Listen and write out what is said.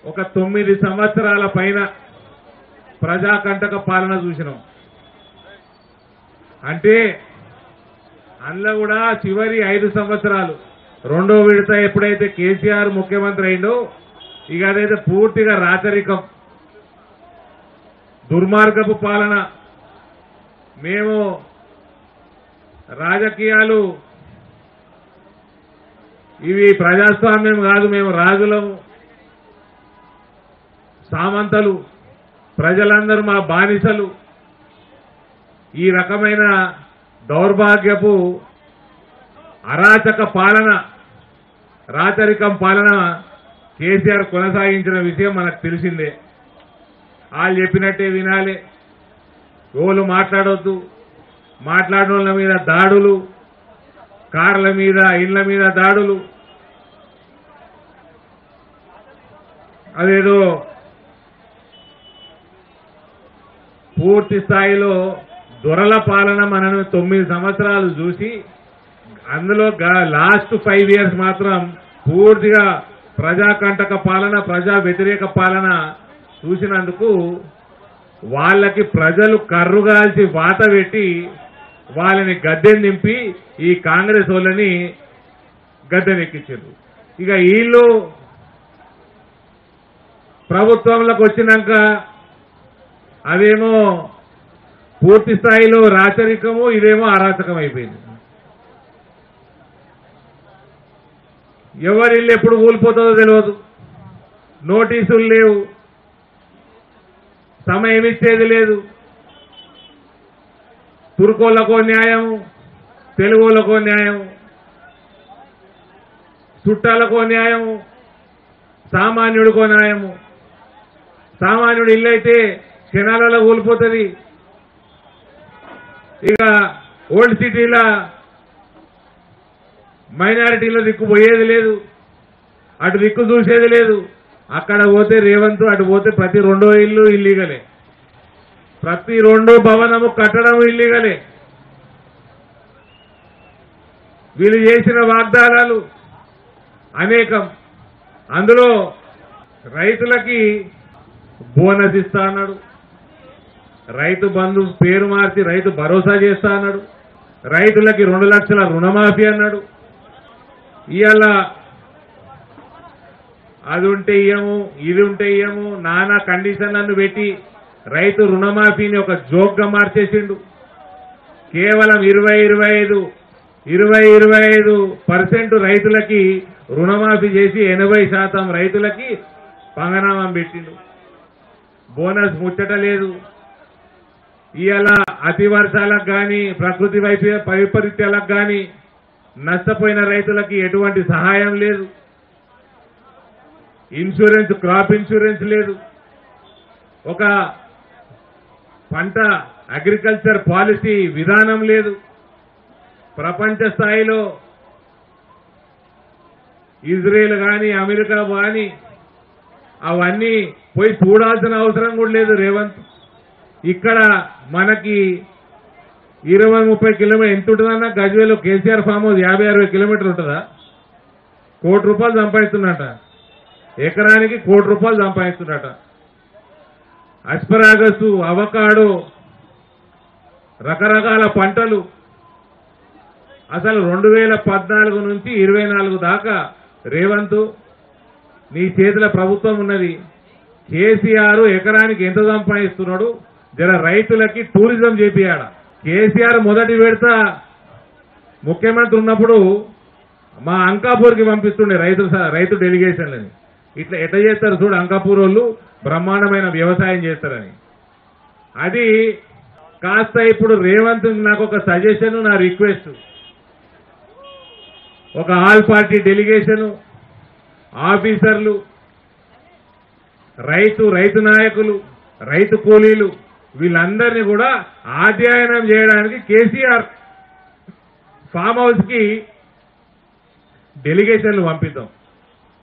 ఒక తొమ్మిది సంవత్సరాల పైన ప్రజాకంటక పాలన చూసినాం అంటే అందులో కూడా చివరి ఐదు సంవత్సరాలు రెండో విడత ఎప్పుడైతే కేసీఆర్ ముఖ్యమంత్రి అయిందో ఇక అదైతే పూర్తిగా రాచరికం దుర్మార్గపు పాలన మేము రాజకీయాలు ఇవి ప్రజాస్వామ్యం కాదు మేము రాజులము సామంతలు ప్రజలందరూ మా బానిసలు ఈ రకమైన దౌర్భాగ్యపు అరాచక పాలన రాచరికం పాలన కేసీఆర్ కొనసాగించిన విషయం మనకు తెలిసిందే వాళ్ళు చెప్పినట్టే వినాలి ఓళ్ళు మాట్లాడొద్దు మాట్లాడిన వాళ్ళ మీద దాడులు కార్ల మీద ఇళ్ల మీద దాడులు అదేదో పూర్తి స్థాయిలో దొరల పాలన మనం తొమ్మిది సంవత్సరాలు చూసి అందులో గా- లాస్ట్ ఫైవ్ ఇయర్స్ మాత్రం పూర్తిగా ప్రజాకంటక పాలన ప్రజా వ్యతిరేక పాలన చూసినందుకు వాళ్ళకి ప్రజలు కర్రుగాల్చి వాత పెట్టి వాళ్ళని గద్దెని దింపి ఈ కాంగ్రెస్ వాళ్ళని గద్దెనెక్కించారు ఇక వీళ్ళు ప్రభుత్వంలోకి వచ్చినాక అదేమో పూర్తి స్థాయిలో రాచరికము ఇదేమో అరాచకం అయిపోయింది ఎవరి ఇల్లు ఎప్పుడు కూలిపోతుందో తెలియదు నోటీసులు లేవు సమయం ఇచ్చేది లేదు తుర్కోళ్ళకో న్యాయం తెలుగులకో న్యాయం చుట్టాలకో న్యాయం సామాన్యుడికో న్యాయము సామాన్యుడు ఇల్లు అయితే క్షణాలలో కూలిపోతుంది ఇక ఓల్డ్ సిటీలో మైనారిటీలో దిక్కు పోయేది లేదు అటు దిక్కు చూసేది లేదు అక్కడ పోతే రేవంత్ అటు పోతే ప్రతి రెండో ఇల్లు ఇల్లీగలే ప్రతి రెండో భవనము కట్టడం ఇల్లీగలే వీళ్ళు చేసిన వాగ్దానాలు అనేకం అందులో రైతులకి బోనస్ ఇస్తా అన్నాడు రైతు బంధు పేరు మార్చి రైతు భరోసా చేస్తా అన్నాడు రైతులకి రెండు లక్షల రుణమాఫీ అన్నాడు ఇవాళ అది ఉంటే ఇయ్యము ఇది ఉంటే ఇయ్యము నానా కండిషన్లను పెట్టి రైతు రుణమాఫీని ఒక జోక్గా మార్చేసిండు కేవలం ఇరవై ఇరవై ఐదు ఇరవై ఇరవై ఐదు పర్సెంట్ రైతులకి రుణమాఫీ చేసి ఎనభై శాతం రైతులకి పంగనామం పెట్టిండు బోనస్ ముచ్చట లేదు ఇవాళ అతి వర్షాలకు కానీ ప్రకృతి వైప వైపరీత్యాలకు కానీ నష్టపోయిన రైతులకి ఎటువంటి సహాయం లేదు ఇన్సూరెన్స్ క్రాప్ ఇన్సూరెన్స్ లేదు ఒక పంట అగ్రికల్చర్ పాలసీ విధానం లేదు ప్రపంచ స్థాయిలో ఇజ్రాయెల్ కానీ అమెరికా కానీ అవన్నీ పోయి చూడాల్సిన అవసరం కూడా లేదు రేవంత్ ఇక్కడ మనకి ఇరవై ముప్పై కిలోమీటర్ ఎంత ఉంటుందన్న గజ్వేలో కేసీఆర్ ఫామ్ హౌస్ యాభై అరవై కిలోమీటర్లు ఉంటుందా కోటి రూపాయలు సంపాదిస్తున్నట ఎకరానికి కోటి రూపాయలు సంపాదిస్తున్నట అస్పరాగస్ అవకాడో రకరకాల పంటలు అసలు రెండు వేల పద్నాలుగు నుంచి ఇరవై నాలుగు దాకా రేవంత్ నీ చేతిలో ప్రభుత్వం ఉన్నది కేసీఆర్ ఎకరానికి ఎంత సంపాదిస్తున్నాడు జర రైతులకి టూరిజం చేపియాడ కేసీఆర్ మొదటి విడత ముఖ్యమంత్రి ఉన్నప్పుడు మా అంకాపూర్కి పంపిస్తుండే రైతు స- రైతు డెలిగేషన్లని ఇట్లా ఎట్లా చేస్తారు చూడు అంకాపూర్ వాళ్ళు బ్రహ్మాండమైన వ్యవసాయం చేస్తారని అది కాస్త ఇప్పుడు రేవంత్ నాకు ఒక సజెషన్ నా రిక్వెస్ట్ ఒక ఆల్ పార్టీ డెలిగేషను ఆఫీసర్లు రైతు రైతు నాయకులు రైతు కూలీలు వీళ్ళందరినీ కూడా అధ్యయనం చేయడానికి కేసీఆర్ ఫామ్ హౌస్ కి డెలిగేషన్లు పంపిద్దాం